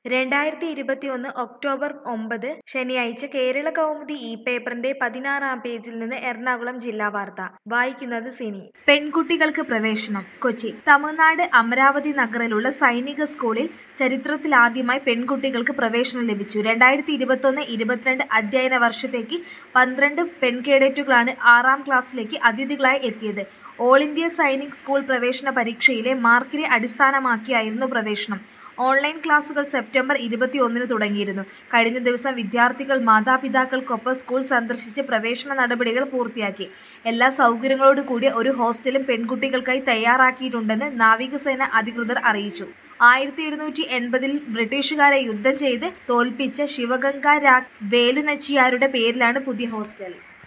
രണ്ടായിരത്തി ഇരുപത്തിയൊന്ന് ഒക്ടോബർ ഒമ്പത് ശനിയാഴ്ച കേരള കൗമുദി ഇ പേപ്പറിന്റെ പതിനാറാം പേജിൽ നിന്ന് എറണാകുളം ജില്ലാ വാർത്ത വായിക്കുന്നത് സിനി പെൺകുട്ടികൾക്ക് പ്രവേശനം കൊച്ചി തമിഴ്നാട് അമരാവതി നഗറിലുള്ള സൈനിക സ്കൂളിൽ ചരിത്രത്തിലാദ്യമായി പെൺകുട്ടികൾക്ക് പ്രവേശനം ലഭിച്ചു രണ്ടായിരത്തി ഇരുപത്തൊന്ന് ഇരുപത്തിരണ്ട് അധ്യയന വർഷത്തേക്ക് പന്ത്രണ്ട് പെൺകേഡറ്റുകളാണ് ആറാം ക്ലാസ്സിലേക്ക് അതിഥികളായി എത്തിയത് ഓൾ ഇന്ത്യ സൈനിക് സ്കൂൾ പ്രവേശന പരീക്ഷയിലെ മാർക്കിനെ അടിസ്ഥാനമാക്കിയായിരുന്നു പ്രവേശനം ഓൺലൈൻ ക്ലാസുകൾ സെപ്റ്റംബർ ഇരുപത്തിയൊന്നിന് തുടങ്ങിയിരുന്നു കഴിഞ്ഞ ദിവസം വിദ്യാർത്ഥികൾ മാതാപിതാക്കൾക്കൊപ്പം സ്കൂൾ സന്ദർശിച്ച് പ്രവേശന നടപടികൾ പൂർത്തിയാക്കി എല്ലാ സൗകര്യങ്ങളോടു കൂടിയ ഒരു ഹോസ്റ്റലും പെൺകുട്ടികൾക്കായി തയ്യാറാക്കിയിട്ടുണ്ടെന്ന് നാവികസേന അധികൃതർ അറിയിച്ചു ആയിരത്തി എഴുന്നൂറ്റി എൺപതിൽ ബ്രിട്ടീഷുകാരെ യുദ്ധം ചെയ്ത് തോൽപ്പിച്ച ശിവഗംഗ രാഗ് വേലുനച്ചിയാരുടെ പേരിലാണ് പുതിയ ഹോസ്റ്റൽ